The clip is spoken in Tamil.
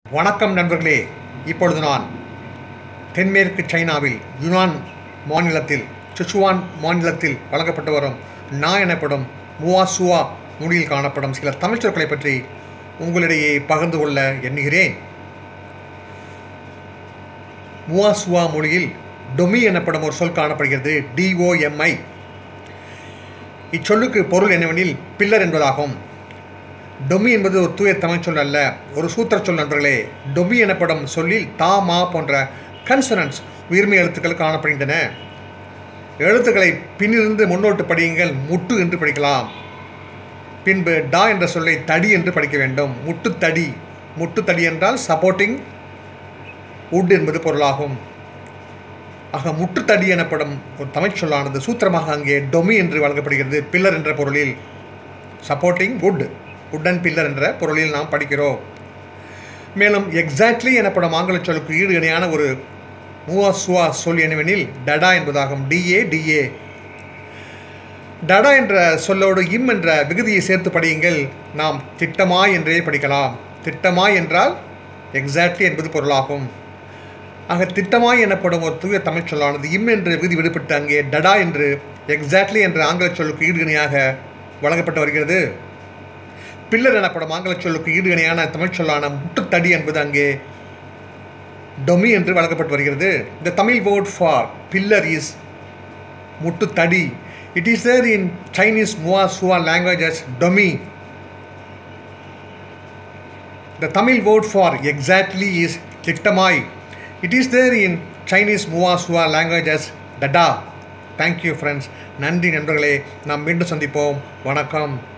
வணக்கம் நண்பர்களே இப்பொழுது நான் தென்மேற்கு சைனாவில் யுனான் மாநிலத்தில் சிச்சுவான் மாநிலத்தில் வழங்கப்பட்டு வரும் நா எனப்படும் முவாசுவா மொழியில் காணப்படும் சில தமிழ் சொற்களை பற்றி உங்களிடையே பகிர்ந்து கொள்ள எண்ணுகிறேன் முவாசுவா மொழியில் டொமி எனப்படும் ஒரு சொல் காணப்படுகிறது டிஓஎம்ஐ இச்சொல்லுக்கு பொருள் என்னவெனில் பில்லர் என்பதாகும் டொமி என்பது ஒரு தூய தமிழ் சொல் அல்ல ஒரு சூத்திர சொல் நண்பர்களே டொமி எனப்படும் சொல்லில் தா மா போன்ற கன்சனன்ஸ் உயிர்மை எழுத்துக்கள் காணப்படுகின்றன எழுத்துக்களை பின்னிருந்து முன்னோட்டு படியுங்கள் முட்டு என்று படிக்கலாம் பின்பு டா என்ற சொல்லை தடி என்று படிக்க வேண்டும் முட்டு தடி முட்டு தடி என்றால் சப்போர்ட்டிங் உட் என்பது பொருளாகும் ஆக முட்டுத்தடி எனப்படும் ஒரு தமிழ் சொல்லானது சூத்திரமாக அங்கே டொமி என்று வழங்கப்படுகிறது பில்லர் என்ற பொருளில் சப்போர்ட்டிங் குட் உடன் பில்லர் என்ற பொருளில் நாம் படிக்கிறோம் மேலும் எக்ஸாக்ட்லி எனப்படும் ஆங்கில சொல்லுக்கு ஈடு இணையான ஒரு மூவா சுவா சொல் என்னவெனில் டடா என்பதாகும் டிஏ டிஏ டடா என்ற சொல்லோடு இம் என்ற விகுதியை சேர்த்து படியுங்கள் நாம் திட்டமாய் என்றே படிக்கலாம் திட்டமாய் என்றால் எக்ஸாக்ட்லி என்பது பொருளாகும் ஆக திட்டமாய் எனப்படும் ஒரு தூய தமிழ் சொல்லானது இம் என்று விகுதி விடுபட்டு அங்கே டடா என்று எக்ஸாக்ட்லி என்ற ஆங்கில சொல்லுக்கு ஈடு இணையாக வழங்கப்பட்டு வருகிறது பில்லர் எனப்படும் ஆங்கில சொல்லுக்கு ஈடு இணையான தமிழ் சொல்லான முட்டுத்தடி என்பது அங்கே டொமி என்று வழங்கப்பட்டு வருகிறது இந்த Tamil word for pillar is முட்டுத்தடி it is there in Chinese முவா சுவா லாங்குவேஜஸ் டொமி The Tamil word for exactly is Kittamai. It is there in Chinese Muasua language as Dada. Thank you friends. நன்றி நண்பர்களே நாம் மீண்டும் சந்திப்போம் வணக்கம்